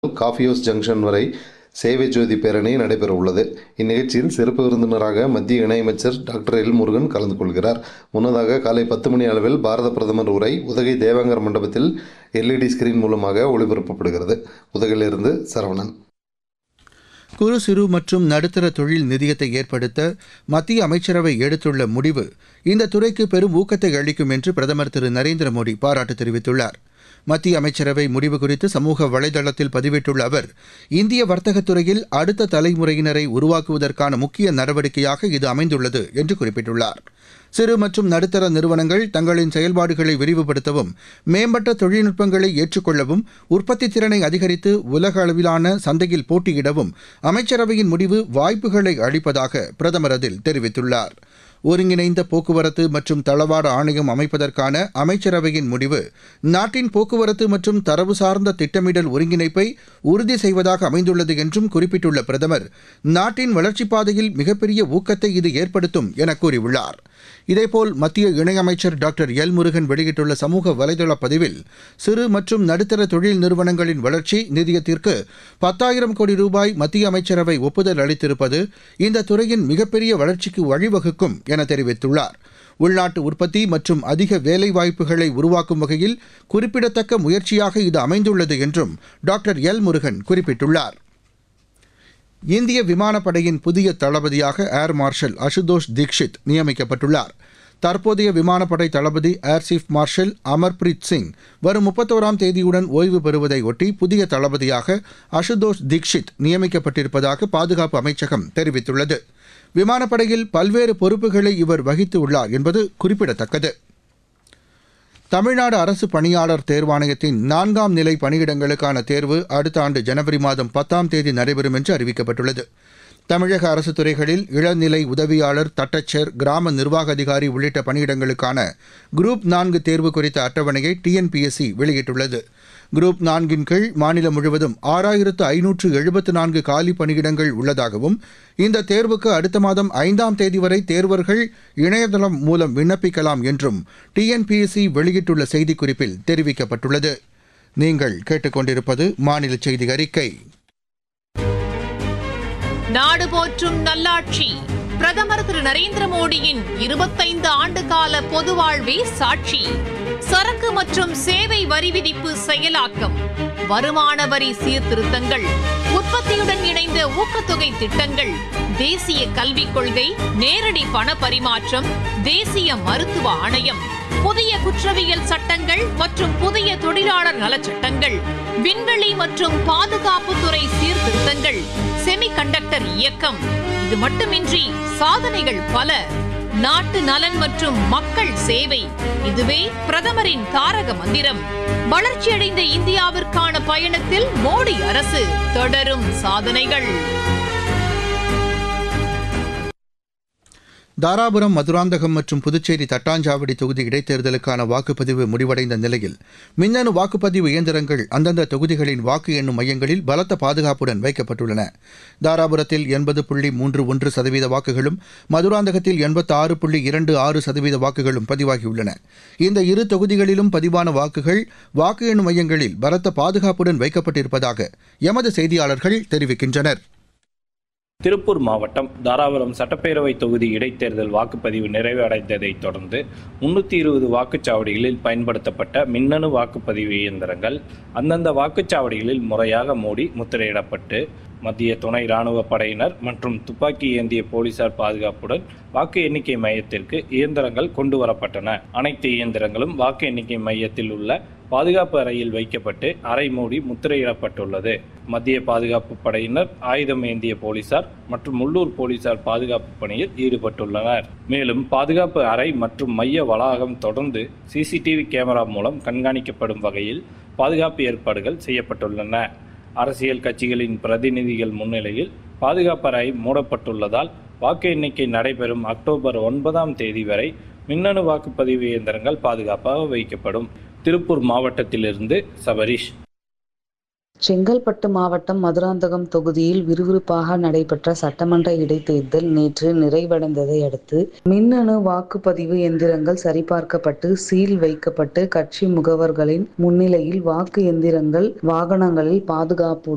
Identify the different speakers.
Speaker 1: coffee house junction வரை சேவை ஜோதி பேரணி நடைபெற உள்ளது இந்நிகழ்ச்சியில் சிறப்பு விருந்தினராக மத்திய இணையமைச்சர் டாக்டர் எல் முருகன் கலந்து கொள்கிறார் முன்னதாக காலை பத்து மணி அளவில் பாரத பிரதமர் உரை உதகை தேவாங்கர் மண்டபத்தில் எல்இடி ஸ்கிரீன் மூலமாக ஒளிபரப்பப்படுகிறது உதகையிலிருந்து சரவணன்
Speaker 2: குறு சிறு மற்றும் நடுத்தர தொழில் நிதியத்தை ஏற்படுத்த மத்திய அமைச்சரவை எடுத்துள்ள முடிவு இந்த துறைக்கு பெரும் ஊக்கத்தை அளிக்கும் என்று பிரதமர் திரு நரேந்திர மோடி பாராட்டு தெரிவித்துள்ளார் மத்திய அமைச்சரவை முடிவு குறித்து சமூக வலைதளத்தில் பதிவிட்டுள்ள அவர் இந்திய வர்த்தகத் துறையில் அடுத்த தலைமுறையினரை உருவாக்குவதற்கான முக்கிய நடவடிக்கையாக இது அமைந்துள்ளது என்று குறிப்பிட்டுள்ளார் சிறு மற்றும் நடுத்தர நிறுவனங்கள் தங்களின் செயல்பாடுகளை விரிவுபடுத்தவும் மேம்பட்ட தொழில்நுட்பங்களை ஏற்றுக்கொள்ளவும் உற்பத்தி திறனை அதிகரித்து உலக அளவிலான சந்தையில் போட்டியிடவும் அமைச்சரவையின் முடிவு வாய்ப்புகளை அளிப்பதாக பிரதமர் அதில் தெரிவித்துள்ளார் ஒருங்கிணைந்த போக்குவரத்து மற்றும் தளவாட ஆணையம் அமைப்பதற்கான அமைச்சரவையின் முடிவு நாட்டின் போக்குவரத்து மற்றும் தரவு சார்ந்த திட்டமிடல் ஒருங்கிணைப்பை உறுதி செய்வதாக அமைந்துள்ளது என்றும் குறிப்பிட்டுள்ள பிரதமர் நாட்டின் வளர்ச்சிப் பாதையில் மிகப்பெரிய ஊக்கத்தை இது ஏற்படுத்தும் என கூறியுள்ளார் இதேபோல் மத்திய இணையமைச்சர் டாக்டர் எல் முருகன் வெளியிட்டுள்ள சமூக வலைதள பதிவில் சிறு மற்றும் நடுத்தர தொழில் நிறுவனங்களின் வளர்ச்சி நிதியத்திற்கு பத்தாயிரம் கோடி ரூபாய் மத்திய அமைச்சரவை ஒப்புதல் அளித்திருப்பது இந்த துறையின் மிகப்பெரிய வளர்ச்சிக்கு வழிவகுக்கும் என தெரிவித்துள்ளார் உள்நாட்டு உற்பத்தி மற்றும் அதிக வேலைவாய்ப்புகளை உருவாக்கும் வகையில் குறிப்பிடத்தக்க முயற்சியாக இது அமைந்துள்ளது என்றும் டாக்டர் எல் முருகன் குறிப்பிட்டுள்ளார் இந்திய விமானப்படையின் புதிய தளபதியாக ஏர் மார்ஷல் அசுதோஷ் தீக்ஷித் நியமிக்கப்பட்டுள்ளார் தற்போதைய விமானப்படை தளபதி air chief marshal Amarpreet Singh வரும் முப்பத்தோராம் தேதியுடன் ஓய்வு பெறுவதை ஒட்டி புதிய தளபதியாக அசுதோஷ் தீக்ஷித் நியமிக்கப்பட்டிருப்பதாக பாதுகாப்பு அமைச்சகம் தெரிவித்துள்ளது விமானப்படையில் பல்வேறு பொறுப்புகளை இவர் வகித்து உள்ளார் என்பது குறிப்பிடத்தக்கது தமிழ்நாடு அரசு பணியாளர் தேர்வாணையத்தின் நான்காம் நிலை பணியிடங்களுக்கான தேர்வு அடுத்த ஆண்டு ஜனவரி மாதம் பத்தாம் தேதி நடைபெறும் என்று அறிவிக்கப்பட்டுள்ளது தமிழக அரசு துறைகளில் இளநிலை உதவியாளர் தட்டச்சர் கிராம நிர்வாக அதிகாரி உள்ளிட்ட பணியிடங்களுக்கான குரூப் நான்கு தேர்வு குறித்த அட்டவணையை டிஎன்பிஎஸ்சி வெளியிட்டுள்ளது குரூப் நான்கின் கீழ் மாநிலம் முழுவதும் ஆறாயிரத்து ஐநூற்று எழுபத்து நான்கு காலி பணியிடங்கள் உள்ளதாகவும் இந்த தேர்வுக்கு அடுத்த மாதம் ஐந்தாம் தேதி வரை தேர்வர்கள் இணையதளம் மூலம் விண்ணப்பிக்கலாம் என்றும் டிஎன்பிஎஸ்சி வெளியிட்டுள்ள செய்திக்குறிப்பில் தெரிவிக்கப்பட்டுள்ளது நீங்கள் கேட்டுக்கொண்டிருப்பது மாநில செய்தி அறிக்கை
Speaker 3: நாடு போற்றும் நல்லாட்சி பிரதமர் திரு நரேந்திர மோடியின் இருபத்தைந்து ஆண்டு கால பொது வாழ்வே சாட்சி சரக்கு மற்றும் சேவை வரி விதிப்பு செயலாக்கம் வருமான வரி சீர்திருத்தங்கள் உற்பத்தியுடன் இணைந்த ஊக்கத்தொகை திட்டங்கள் தேசிய கல்விக் கொள்கை நேரடி பண பரிமாற்றம் தேசிய மருத்துவ ஆணையம் புதிய குற்றவியல் சட்டங்கள் மற்றும் புதிய தொழிலாளர் நலச்சட்டங்கள் விண்வெளி மற்றும் பாதுகாப்புத்துறை சீர்திருத்தங்கள் செமிகண்டக்டர் இயக்கம் இது மட்டுமின்றி சாதனைகள் பல நாட்டு நலன் மற்றும் மக்கள் சேவை இதுவே பிரதமரின் தாரக மந்திரம் வளர்ச்சியடைந்த இந்தியாவிற்கான பயணத்தில் மோடி அரசு தொடரும் சாதனைகள்
Speaker 2: தாராபுரம் மதுராந்தகம் மற்றும் புதுச்சேரி தட்டாஞ்சாவடி தொகுதி இடைத்தேர்தலுக்கான வாக்குப்பதிவு முடிவடைந்த நிலையில் மின்னணு வாக்குப்பதிவு இயந்திரங்கள் அந்தந்த தொகுதிகளின் வாக்கு எண்ணும் மையங்களில் பலத்த பாதுகாப்புடன் வைக்கப்பட்டுள்ளன தாராபுரத்தில் எண்பது புள்ளி மூன்று ஒன்று சதவீத வாக்குகளும் மதுராந்தகத்தில் எண்பத்தி ஆறு புள்ளி இரண்டு ஆறு சதவீத வாக்குகளும் பதிவாகியுள்ளன இந்த இரு தொகுதிகளிலும் பதிவான வாக்குகள் வாக்கு எண்ணும் மையங்களில் பலத்த பாதுகாப்புடன் வைக்கப்பட்டிருப்பதாக எமது செய்தியாளர்கள் தெரிவிக்கின்றனர்
Speaker 4: திருப்பூர் மாவட்டம் தாராபுரம் சட்டப்பேரவை தொகுதி இடைத்தேர்தல் வாக்குப்பதிவு நிறைவடைந்ததைத் தொடர்ந்து முன்னூற்றி இருபது வாக்குச்சாவடிகளில் பயன்படுத்தப்பட்ட மின்னணு வாக்குப்பதிவு இயந்திரங்கள் அந்தந்த வாக்குச்சாவடிகளில் முறையாக மூடி முத்திரையிடப்பட்டு மத்திய துணை ராணுவ படையினர் மற்றும் துப்பாக்கி ஏந்திய போலீசார் பாதுகாப்புடன் வாக்கு எண்ணிக்கை மையத்திற்கு இயந்திரங்கள் கொண்டு வரப்பட்டன அனைத்து இயந்திரங்களும் வாக்கு எண்ணிக்கை மையத்தில் உள்ள பாதுகாப்பு அறையில் வைக்கப்பட்டு அறை மூடி முத்திரையிடப்பட்டுள்ளது மத்திய பாதுகாப்பு படையினர் ஆயுதம் ஏந்திய போலீசார் மற்றும் உள்ளூர் போலீசார் பாதுகாப்பு பணியில் ஈடுபட்டுள்ளனர் மேலும் பாதுகாப்பு அறை மற்றும் மைய வளாகம் தொடர்ந்து சிசிடிவி கேமரா மூலம் கண்காணிக்கப்படும் வகையில் பாதுகாப்பு ஏற்பாடுகள் செய்யப்பட்டுள்ளன அரசியல் கட்சிகளின் பிரதிநிதிகள் முன்னிலையில் பாதுகாப்பு அறை மூடப்பட்டுள்ளதால் வாக்கு எண்ணிக்கை நடைபெறும் அக்டோபர் ஒன்பதாம் தேதி வரை மின்னணு வாக்குப்பதிவு இயந்திரங்கள் பாதுகாப்பாக வைக்கப்படும் திருப்பூர் மாவட்டத்திலிருந்து சபரீஷ்
Speaker 5: செங்கல்பட்டு மாவட்டம் மதுராந்தகம் தொகுதியில் விறுவிறுப்பாக நடைபெற்ற சட்டமன்ற இடைத்தேர்தல் நேற்று நிறைவடைந்ததை அடுத்து மின்னணு வாக்குப்பதிவு எந்திரங்கள் சரிபார்க்கப்பட்டு சீல் வைக்கப்பட்டு கட்சி முகவர்களின் முன்னிலையில் வாக்கு எந்திரங்கள் வாகனங்களில் பாதுகாப்பு